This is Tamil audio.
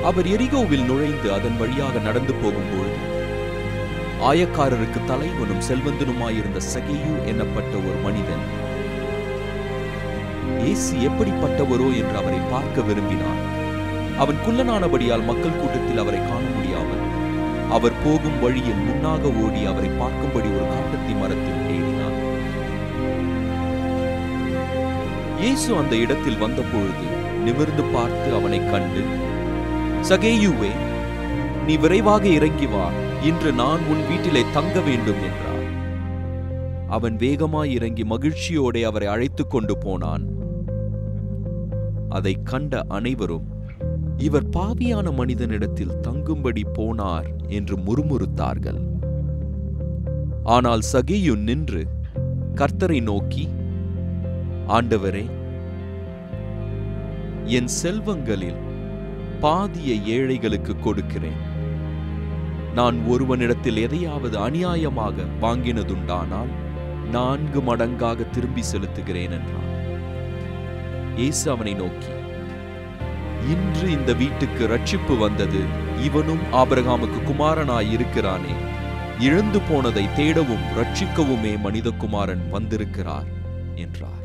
அவர் எரிகோவில் நுழைந்து அதன் வழியாக நடந்து போகும்பொழுது ஆயக்காரருக்கு தலைவனும் செல்வந்தனுமாயிருந்த சகேயு என்னப்பட்ட ஒரு மனிதன் இயேசு எப்படிப்பட்டவரோ என்று அவரை பார்க்க விரும்பினார் அவன் குள்ளனானபடியால் மக்கள் கூட்டத்தில் அவரை காண முடியாமல் அவர் போகும் வழியில் முன்னாக ஓடி அவரை பார்க்கும்படி ஒரு காட்டத்தி மரத்தில் தேடினார் இயேசு அந்த இடத்தில் வந்தபொழுது நிமிர்ந்து பார்த்து அவனை கண்டு சகேயுவே நீ விரைவாக இறங்கி வா இன்று நான் உன் வீட்டிலே தங்க வேண்டும் என்றார் அவன் வேகமாய் இறங்கி மகிழ்ச்சியோടെ அவரை அழைத்துக் கொண்டு போனான் அதை கண்ட அனைவரும் இவர் பாவியான மனிதனிடத்தில் தங்கும்படி போனார் என்று முறுமுறுத்தார்கள் ஆனால் சகேயு நின்று கர்த்தரை நோக்கி ஆண்டவரே என் செல்வங்களில் பாதியை ஏழைகளுக்கு கொடுக்கிறேன் நான் ஒருவனிடத்தில் எதையாவது அநியாயமாக வாங்கினதுண்டானால் நான்கு மடங்காக திரும்பி செலுத்துகிறேன் என்றான் இயேசு அவனை நோக்கி இன்று இந்த வீட்டுக்கு ரட்சிப்பு வந்தது இவனும் ஆபிரகாமுக்கு குமாரனாய் இருக்கிறானே இழந்து போனதை தேடவும் ரட்சிக்கவுமே மனிதகுமாரன் வந்திருக்கிறார் என்றார்